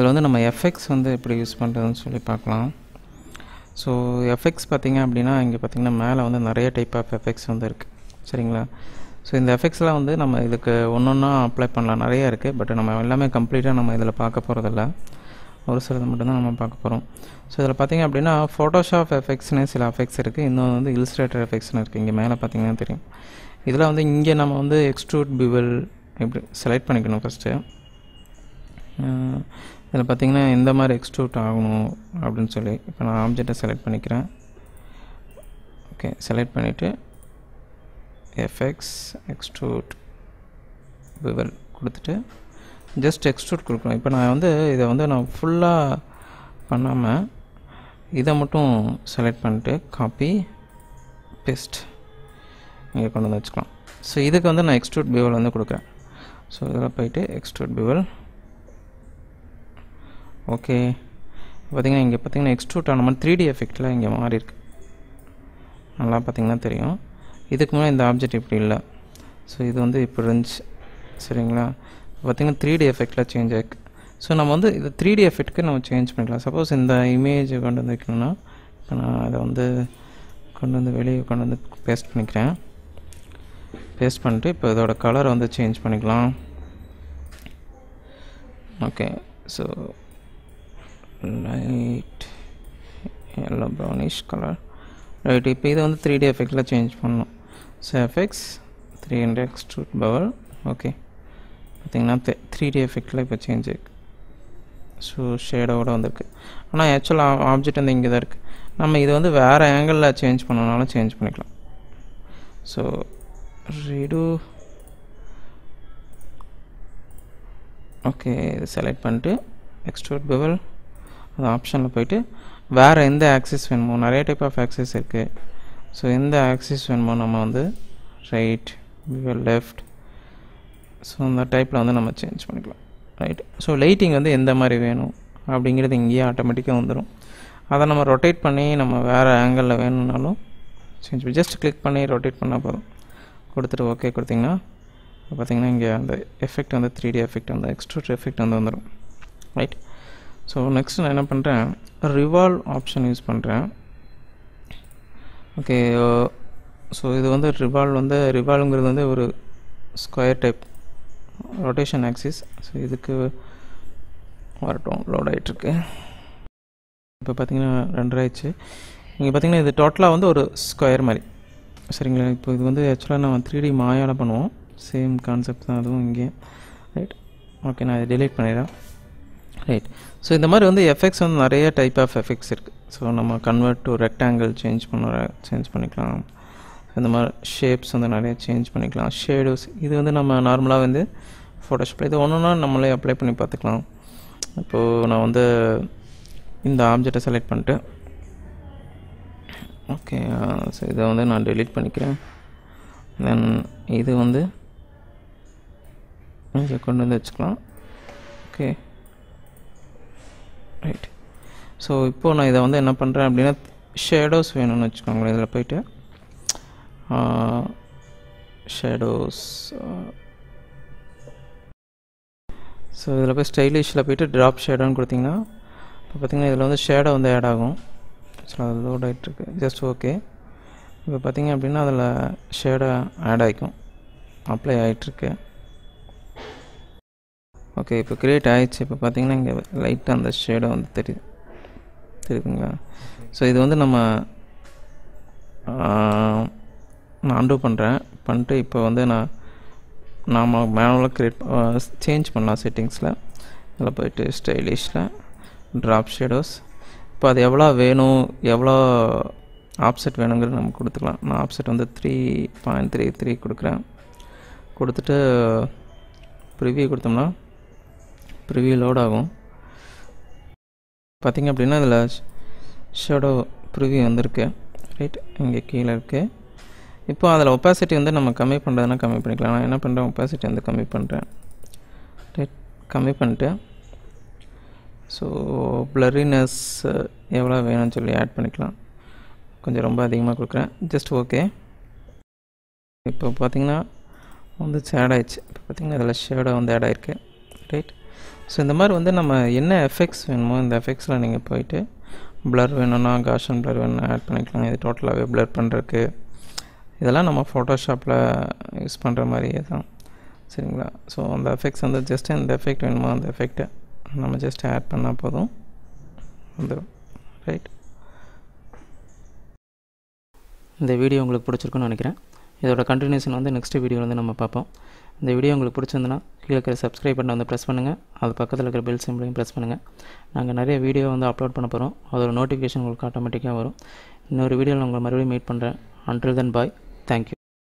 இதில் வந்து நம்ம எஃபெக்ட்ஸ் வந்து எப்படி யூஸ் பண்ணுறதுன்னு சொல்லி பார்க்கலாம் ஸோ எஃபெக்ட்ஸ் பார்த்திங்க அப்படின்னா இங்கே பார்த்திங்கன்னா மேலே வந்து நிறைய டைப் ஆஃப் எஃபெக்ட்ஸ் வந்து இருக்குது சரிங்களா ஸோ இந்த எஃபெக்ட்ஸ்லாம் வந்து நம்ம இதுக்கு ஒன்று ஒன்றா அப்ளை பண்ணலாம் நிறைய இருக்குது பட் நம்ம எல்லாமே கம்ப்ளீட்டாக நம்ம இதில் பார்க்க போகிறதில்ல ஒரு சிலது மட்டும்தான் நம்ம பார்க்க போகிறோம் ஸோ இதில் பார்த்திங்க அப்படின்னா ஃபோட்டோஷாப் எஃபெக்ட்ஸ்னு சில எஃபெக்ட்ஸ் இருக்குது இன்னொன்று வந்து இல்ஸ்ட்ரேட்டர் எஃபெக்ட்ஸ்னு இருக்குது இங்கே மேலே பார்த்திங்கன்னா தெரியும் இதில் வந்து இங்கே நம்ம வந்து எக்ஸ்ட்ரூட் பிவல் இப்படி செலக்ட் பண்ணிக்கணும் ஃபஸ்ட்டு இதில் பார்த்திங்கன்னா எந்த மாதிரி எக்ஸ்ட்ரூட் ஆகணும் அப்படின்னு சொல்லி இப்போ நான் ஆப்ஜெக்டை செலக்ட் பண்ணிக்கிறேன் ஓகே செலக்ட் பண்ணிவிட்டு எஃப்எக்ஸ் எக்ஸ்ட்ரூட் விவல் கொடுத்துட்டு ஜஸ்ட் எக்ஸ்ட்ரூட் கொடுக்கணும் இப்போ நான் வந்து இதை வந்து நான் ஃபுல்லாக பண்ணாமல் இதை மட்டும் செலக்ட் பண்ணிட்டு காப்பி பெஸ்ட் இங்கே கொண்டு வந்து வச்சுக்கலாம் ஸோ இதுக்கு வந்து நான் எக்ஸ்ட்ரூட் பிவல் வந்து கொடுக்குறேன் ஸோ இதில் போயிட்டு எக்ஸ்ட்ரூட் பிவல் ஓகே பார்த்திங்கன்னா இங்கே பார்த்திங்கன்னா எக்ஸ்ட்ரூட் ஆன மாதிரி த்ரீ டி எஃபெக்டில் இங்கே மாறி இருக்கு நல்லா பார்த்திங்கன்னா தெரியும் இதுக்கு முன்னாடி இந்த ஆப்ஜெக்ட் இப்படி இல்லை ஸோ இது வந்து இப்படி இருந்துச்சு சரிங்களா பார்த்திங்கன்னா த்ரீ டி எஃபெக்டில் சேஞ்ச் ஆயிருக்கு ஸோ நம்ம வந்து இது த்ரீ டி எஃபெக்ட்க்கு நம்ம சேஞ்ச் பண்ணிக்கலாம் சப்போஸ் இந்த இமேஜ் கொண்டு வந்து வைக்கணும்னா இப்போ நான் அதை வந்து கொண்டு வந்து வெளியே கொண்டு வந்து பேஸ்ட் பண்ணிக்கிறேன் பேஸ்ட் பண்ணிட்டு இப்போ இதோட கலரை வந்து சேஞ்ச் பண்ணிக்கலாம் okay so light yellow brownish colour right இப்போ இதை வந்து த்ரீ டி எஃபெக்டில் சேஞ்ச் பண்ணணும் so effects three hundred extrude power okay பார்த்திங்கன்னா த்ரீ டி எஃபெக்டில் இப்போ சேஞ்ச் ஆயிருக்கு ஸோ ஷேடோட வந்திருக்கு ஆனால் ஆக்சுவல் ஆப்ஜெக்ட் வந்து இங்கே தான் இருக்குது நம்ம இதை வந்து வேறு ஆங்கிளில் சேஞ்ச் பண்ணனாலும் சேஞ்ச் பண்ணிக்கலாம் ஸோ ரீடு ஓகே இது செலக்ட் பண்ணிட்டு எக்ஸ்ட்ரூட் பெவல் அது ஆப்ஷனில் போயிட்டு வேறு எந்த ஆக்சிஸ் வேணுமோ நிறைய டைப் ஆஃப் ஆக்சிஸ் இருக்குது ஸோ எந்த ஆக்சிஸ் வேணுமோ நம்ம வந்து ரைட் பெவல் லெஃப்ட் ஸோ அந்த டைப்பில் வந்து நம்ம சேஞ்ச் பண்ணிக்கலாம் ரைட் ஸோ லைட்டிங் வந்து எந்த மாதிரி வேணும் அப்படிங்கிறது இங்கேயே ஆட்டோமேட்டிக்காக வந்துடும் அதை நம்ம ரொட்டேட் பண்ணி நம்ம வேறு ஆங்கிளில் வேணும்னாலும் சேஞ்ச் பண்ணி ஜஸ்ட் கிளிக் பண்ணி ரொட்டேட் பண்ணால் போதும் கொடுத்துட்டு ஓகே கொடுத்திங்கன்னா பார்த்திங்கன்னா இங்கே அந்த எஃபெக்ட் வந்து த்ரீ டி எஃபெக்ட் வந்து எக்ஸ்ட்ரூட் எஃபெக்ட் வந்து வந்துடும் ரைட் ஸோ நெக்ஸ்ட் நான் என்ன பண்ணுறேன் ரிவால்வ் ஆப்ஷன் யூஸ் பண்ணுறேன் ஓகே ஸோ இது வந்து ரிவால்வ் வந்து ரிவால்வ்ங்கிறது வந்து ஒரு square type rotation axis so இதுக்கு வரட்டும் லோட் ஆகிட்டுருக்கு இப்போ பார்த்தீங்கன்னா ரெண்டரை ஆயிடுச்சு இங்கே பார்த்தீங்கன்னா இது டோட்டலாக வந்து ஒரு ஸ்கொயர் மாதிரி சரிங்களா இப்போ இது வந்து ஆக்சுவலாக நம்ம த்ரீ டி மாயால் பண்ணுவோம் சேம் கான்செப்ட் தான் அதுவும் இங்கே ரைட் ஓகே நான் இதை டிலீட் பண்ணிடுறேன் ரைட் ஸோ இந்த மாதிரி வந்து எஃபெக்ட்ஸ் வந்து நிறைய டைப் ஆஃப் எஃபெக்ட்ஸ் இருக்குது ஸோ நம்ம கன்வெர்ட் டு ரெக்டாங்கிள் சேஞ்ச் பண்ண சேஞ்ச் பண்ணிக்கலாம் இந்த மாதிரி ஷேப்ஸ் வந்து நிறைய சேஞ்ச் பண்ணிக்கலாம் ஷேடோஸ் இது வந்து நம்ம நார்மலாக வந்து ஃபோட்டோஷாப்பில் இது ஒன்று ஒன்றா நம்மளே அப்ளை பண்ணி பார்த்துக்கலாம் இப்போது நான் வந்து இந்த ஆப்ஜெக்டை செலக்ட் பண்ணிட்டு ஓகே ஸோ இதை வந்து நான் டெலீட் பண்ணிக்கிறேன் தென் இது வந்து இங்கே கொண்டு வந்து வச்சுக்கலாம் ஓகே ரைட் ஸோ இப்போது நான் இதை வந்து என்ன பண்ணுறேன் அப்படின்னா ஷேடோஸ் வேணும்னு வச்சுக்கோங்களேன் இதில் போயிட்டு ஷேடோஸ் ஸோ இதில் போய் ஸ்டைலிஷில் போயிட்டு ட்ராப் ஷேடோன்னு கொடுத்திங்கன்னா இப்போ பார்த்திங்கன்னா இதில் வந்து ஷேடோ வந்து ஆட் ஆகும் ஸோ அது லோட் ஆகிட்டுருக்கு ஜஸ்ட் ஓகே இப்போ பார்த்திங்க அப்படின்னா அதில் ஷேடோ ஆட் ஆகிக்கும் அப்ளை ஆகிட்டுருக்கு ஓகே இப்போ க்ரியேட் ஆகிடுச்சு இப்போ பார்த்திங்கன்னா இங்கே லைட்டாக அந்த ஷேடோ வந்து தெரியுது தெரியுதுங்களா ஸோ இது வந்து நம்ம நான் அண்டூ பண்ணுறேன் பண்ணிட்டு இப்போ வந்து நான் நாம் மேனுவலாக க்ரியேட் சேஞ்ச் பண்ணலாம் செட்டிங்ஸில் இதில் போயிட்டு ஸ்டைலிஷில் ட்ராப் ஷேடோஸ் இப்போ அது எவ்வளோ வேணும் எவ்வளோ ஆப்செட் வேணுங்கிறது நம்ம கொடுத்துக்கலாம் நான் ஆப்செட் வந்து த்ரீ பாயிண்ட் த்ரீ த்ரீ கொடுக்குறேன் கொடுத்துட்டு ப்ரிவியூ கொடுத்தோம்னா ப்ரிவியூ லோட் ஆகும் பார்த்திங்க அப்படின்னா இதில் ஷேடோ ப்ரிவியூ வந்திருக்கு ரைட் இங்கே கீழே இருக்குது இப்போ அதில் ஒப்பாசிட்டி வந்து நம்ம கம்மி பண்ணுறதுனா கம்மி பண்ணிக்கலாம் நான் என்ன பண்ணுறேன் ஒப்பாசிட்டி வந்து கம்மி பண்ணுறேன் ரைட் கம்மி பண்ணிட்டு ஸோ ப்ளரினஸ் எவ்வளோ வேணும்னு சொல்லி ஆட் பண்ணிக்கலாம் கொஞ்சம் ரொம்ப அதிகமாக கொடுக்குறேன் ஜஸ்ட் ஓகே இப்போ பார்த்தீங்கன்னா வந்து ஆட் ஆயிடுச்சு இப்போ பார்த்தீங்கன்னா இதில் ஷேடோ வந்து ஆட் ஆயிருக்கு ரைட் ஸோ இந்த மாதிரி வந்து நம்ம என்ன எஃபெக்ட்ஸ் வேணுமோ இந்த எஃபெக்ட்ஸில் நீங்கள் போயிட்டு blur வேணும்னா காஷன் blur வேணும்னா ஆட் பண்ணிக்கலாம் இது டோட்டலாகவே blur பண்ணுறதுக்கு இதெல்லாம் நம்ம ஃபோட்டோஷாப்பில் யூஸ் பண்ணுற மாதிரியே தான் சரிங்களா ஸோ அந்த எஃபெக்ட்ஸ் வந்து ஜஸ்ட் இந்த எஃபெக்ட் வேணுமோ அந்த எஃபெக்ட்டை நம்ம ஜஸ்ட் ஆட் பண்ணால் போதும் வந்துடும் ரைட் இந்த வீடியோ உங்களுக்கு பிடிச்சிருக்குன்னு நினைக்கிறேன் இதோட கண்டினியூஷன் வந்து நெக்ஸ்ட் வீடியோ வந்து நம்ம பார்ப்போம் இந்த வீடியோ உங்களுக்கு பிடிச்சிருந்துன்னா கீழே இருக்கிற சப்ஸ்கிரைப் பட்டனை வந்து ப்ரெஸ் பண்ணுங்கள் அது பக்கத்தில் இருக்கிற பெல் சிம்பிளையும் ப்ரெஸ் பண்ணுங்கள் நாங்கள் நிறைய வீடியோ வந்து அப்லோட் பண்ண போகிறோம் அதோட நோட்டிஃபிகேஷன் உங்களுக்கு ஆட்டோமேட்டிக்காக வரும் இன்னொரு வீடியோவில் உங்களை மறுபடியும் மீட் பண்ணுறேன் அன்டில் தென் பாய் தேங்க்யூ